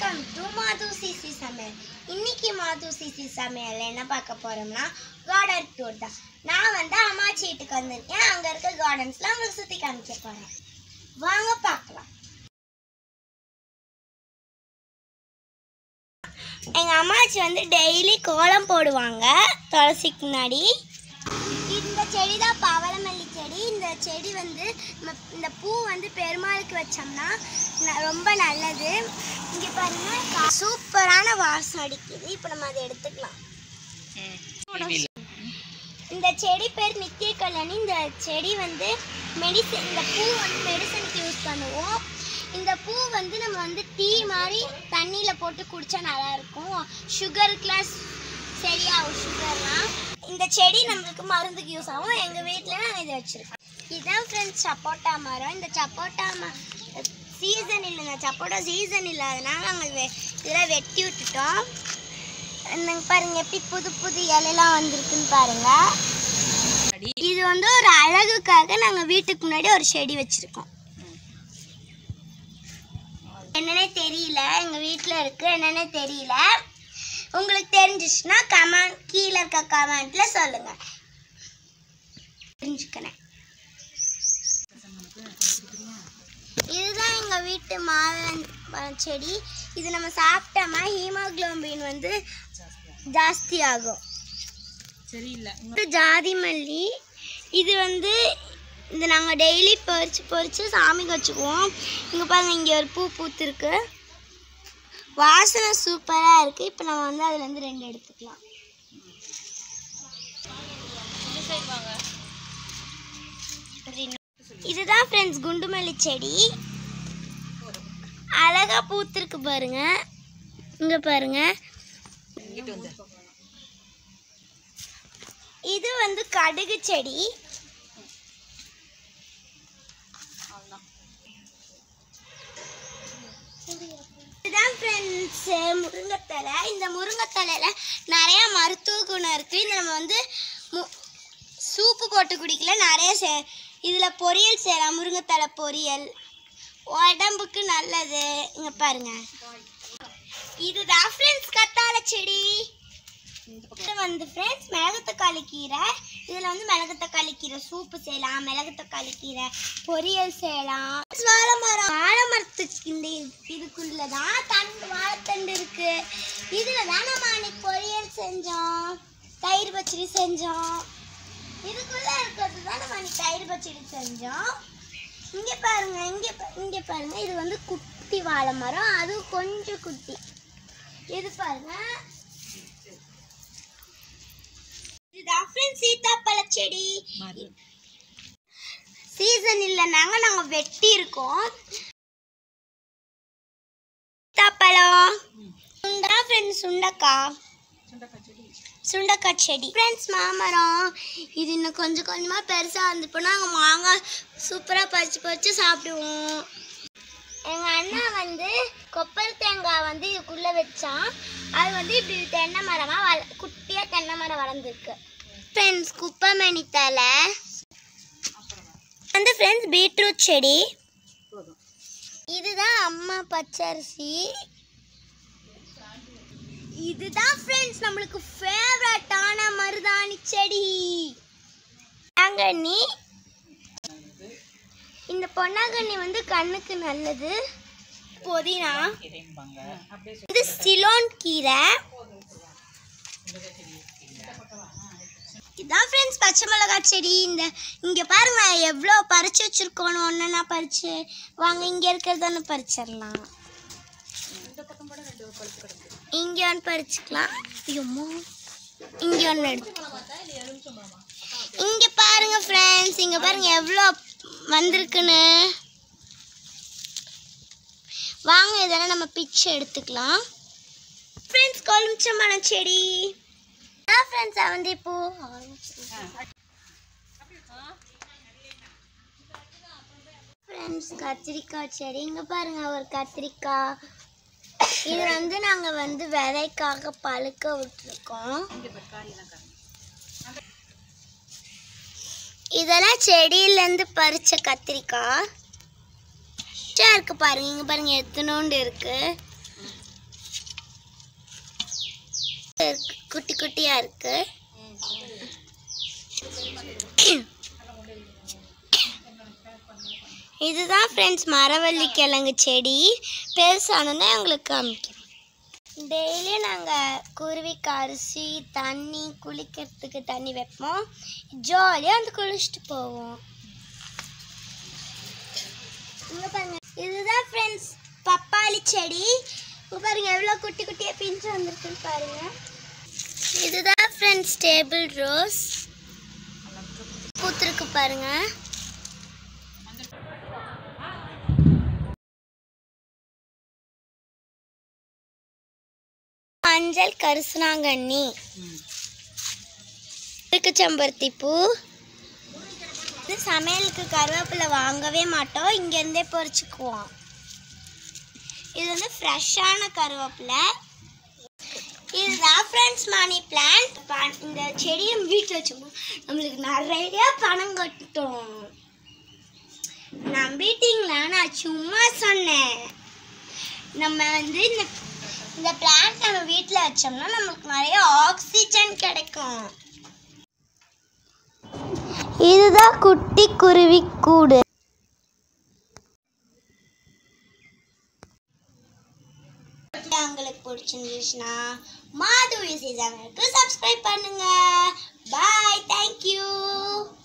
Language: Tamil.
வெல்கம் டு மாது சிசி சமையல் இன்னைக்கு மாது சிசி சமையல் என்ன பார்க்க போறோம்னா கார்டன் டூர் தான் நான் வந்து அம்மாச்சி வீட்டுக்கு வந்திருக்கேன் அங்க இருக்க கார்டன்ஸ்லாம் உங்களுக்கு சுத்தி காமிக்க போறேன் வாங்க பார்க்கலாம் எங்க அம்மாச்சி வந்து டெய்லி கோலம் போடுவாங்க துளசிக்கு முன்னாடி இந்த செடி தான் பவளமல்லி செடி இந்த செடி வந்து நம்ம இந்த பூ வந்து பெருமாளுக்கு வச்சோம்னா ந- ரொம்ப நல்லது இங்கே பாருங்க கா- சூப்பரான வாசம் அடிக்குது இப்போ நம்ம அதை எடுத்துக்கலாம் இந்த செடி பேர் நித்திய கல்யாணி இந்த செடி வந்து மெடிசன் இந்த பூ வந்து மெடிசனுக்கு யூஸ் பண்ணுவோம் இந்த பூ வந்து நம்ம வந்து டீ மாதிரி தண்ணியில் போட்டு குடித்தா நல்லா இருக்கும் சுகருக்குலாம் சரியாகும் சுகர்லாம் இந்த செடி நம்மளுக்கு மருந்துக்கு யூஸ் ஆகும் எங்கள் வீட்டில் நாங்கள் இதை வச்சுருக்கோம் இதுதான் ஃப்ரெண்ட்ஸ் சப்போட்டா மரம் இந்த சப்போட்டா ம சீசன் இல்லைங்க சப்போட்டா சீசன் இல்லாதனால நாங்கள் வெ இதெல்லாம் வெட்டி விட்டுட்டோம் இந்த பாருங்க எப்படி புது புது இலையெல்லாம் வந்திருக்குன்னு பாருங்க இது வந்து ஒரு அழகுக்காக நாங்கள் வீட்டுக்கு முன்னாடி ஒரு செடி வச்சுருக்கோம் என்னன்னே தெரியல எங்கள் வீட்டில் இருக்கு என்னன்னே தெரியல உங்களுக்கு தெரிஞ்சிச்சுன்னா கமெண்ட் கீழே இருக்க கமெண்ட்ல சொல்லுங்க தெரிஞ்சுக்கிறேன் இதுதான் எங்க வீட்டு மாதுளம் பழம் செடி இது நம்ம சாப்பிட்டோமா ஹீமோகுளோபின் வந்து ஜாஸ்தி ஆகும் சரியில்லை இது ஜாதி மல்லி இது வந்து இது நாங்கள் டெய்லி பறித்து பறித்து சாமிக்கு வச்சுக்குவோம் இங்கே பாருங்க இங்கே ஒரு பூ பூத்துருக்கு வாசனை சூப்பராக இருக்குது இப்போ நம்ம வந்து அதுலேருந்து ரெண்டு எடுத்துக்கலாம் இதுதான் ஃப்ரெண்ட்ஸ் குண்டுமல்லி செடி அழகா பூத்திருக்கு பாருங்க இங்க பாருங்க இது வந்து கடுகு செடி இதுதான் ஃப்ரெண்ட்ஸ் முருங்கைத்தலை இந்த முருங்கைத்தலையில நிறைய மருத்துவ குணம் இருக்கு இந்த நம்ம வந்து மு- சூப்பு போட்டு குடிக்கல நிறைய சே இதில் பொரியல் செய்யலாம் முருங்கைத்தலை பொரியல் உடம்புக்கு நல்லது இங்க பாருங்க இதுதான் ஃப்ரெண்ட்ஸ் கத்தாழை செடி இது வந்து ஃப்ரெண்ட்ஸ் மிளகு தக்காளி கீரை இதில் வந்து மிளகு தக்காளி கீரை சூப்பு செய்யலாம் மிளகு தக்காளி கீரை பொரியல் செய்யலாம் வாழை மரம் வாழை மரத்துக்கு இந்த இதுக்குள்ள தான் தண்டு வாழைத்தண்டு இருக்கு இதில் தான் நம்ம அன்னைக்கு பொரியல் செஞ்சோம் தயிர் பச்சடி செஞ்சோம் இதுக்குள்ள இருக்கிறது தான் நம்ம அன்னைக்கு தயிர் பச்சடி செஞ்சோம் இங்கே பாருங்க இங்கே பா- இங்கே பாருங்க இது வந்து குட்டி வாழை மரம் அதுவும் கொஞ்சம் குட்டி இது பாருங்க இதுதான் ஃப்ரெண்ட்ஸ் சீத்தாப்பழ செடி சீசன் இல்லைனாங்க நாங்கள் வெட்டி இருக்கோம் சீத்தாப்பழம் சுண்டா ஃப்ரெண்ட்ஸ் சுண்டக்காய் சுண்டக்காய் செடி ஃப்ரெண்ட்ஸ் மாமரம் இது இன்னும் கொஞ்சம் கொஞ்சமாக பெருசாக வந்து போனால் நாங்கள் மாங்காய் சூப்பராக பறிச்சு பறிச்சு சாப்பிடுவோம் எங்கள் அண்ணா வந்து கொப்பரை தேங்காய் வந்து இதுக்குள்ளே வச்சான் அது வந்து இப்படி தென்னை மரமாக வள குட்டியாக தென்னை மரம் வளர்ந்துருக்கு ஃப்ரெண்ட்ஸ் குப்பைமணி தலை வந்து ஃப்ரெண்ட்ஸ் பீட்ரூட் செடி இதுதான் அம்மா பச்சரிசி இதுதான் ஃப்ரெண்ட்ஸ் நம்மளுக்கு ஃபேவரட்டான மருதாணி செடி பொன்னாங்கண்ணி இந்த பொன்னாங்கண்ணி வந்து கண்ணுக்கு நல்லது புதினா இது சிலோன் கீரை இதான் ஃப்ரெண்ட்ஸ் பச்சை மிளகாய் செடி இந்த இங்கே பாருங்க எவ்வளோ பறிச்சு வச்சிருக்கோன்னு ஒன்றுனா பறிச்சு வாங்க இங்கே இருக்கிறதானு பறிச்சிடலாம் இங்கே ஒன்று பறிச்சுக்கலாம் ஐயோம்மா இங்கே ஒன்று எடுத்து இங்கே பாருங்க ஃப்ரெண்ட்ஸ் இங்கே பாருங்க எவ்வளோ வந்திருக்குன்னு வாங்க இதெல்லாம் நம்ம பிச்சு எடுத்துக்கலாம் ஃப்ரெண்ட்ஸ் கொலுமிச்சம்பழ செடி ஃப்ரெண்ட்ஸ் அவந்தி பூ ஃப்ரெண்ட்ஸ் கத்திரிக்காய் செடி இங்கே பாருங்க ஒரு கத்திரிக்காய் இது வந்து நாங்கள் வந்து விதைக்காக பழுக்க விட்டுருக்கோம் இதெல்லாம் செடியிலேருந்து பறிச்ச கத்திரிக்காய் ஃப்ரெஷ்ஷாக இருக்கு பாருங்க இங்கே பாருங்க எத்தனோண்டு இருக்கு இருக்கு குட்டி குட்டியா இருக்கு இதுதான் ஃப்ரெண்ட்ஸ் மரவள்ளி கிழங்கு செடி பெருசானோன்னே உங்களுக்கு காமிக்கிறேன் டெய்லியும் நாங்கள் குருவிக்கு அரிசி தண்ணி குளிக்கிறதுக்கு தண்ணி வைப்போம் ஜாலியாக வந்து குளிச்சுட்டு போவோம் இங்க பாருங்க இதுதான் ஃப்ரெண்ட்ஸ் பப்பாளி செடி இங்க பாருங்க எவ்வளோ குட்டி குட்டியாக பிஞ்சு வந்திருக்குன்னு பாருங்க இதுதான் ஃப்ரெண்ட்ஸ் டேபிள் ரோஸ் பூத்திருக்கு பாருங்க மஞ்சள் கரிசனாங்கண்ணி இருக்கு செம்பருத்தி பூ இது சமையலுக்கு கருவேப்பிலை வாங்கவே மாட்டோம் இங்கேருந்தே பறிச்சுக்குவோம் இது வந்து ஃப்ரெஷ்ஷான கருவேப்பிலை இதுதான் ஃப்ரெண்ட்ஸ் மணி பிளான்ட் இந்த செடியை வீட்டில் வச்சோம் நம்மளுக்கு நிறைய பணம் கட்டும் நம்பிட்டீங்களா நான் சும்மா சொன்னேன் நம்ம வந்து இந்த இந்த பிளான்ட் நம்ம வீட்டில் வச்சோம்னா நம்மளுக்கு நிறைய ஆக்சிஜன் கிடைக்கும் இதுதான் குட்டி குருவி கூடு உங்களுக்கு பிடிச்சிருந்துச்சுன்னா மாது சேனலுக்கு சப்ஸ்கிரைப் பண்ணுங்க பாய் தேங்க்யூ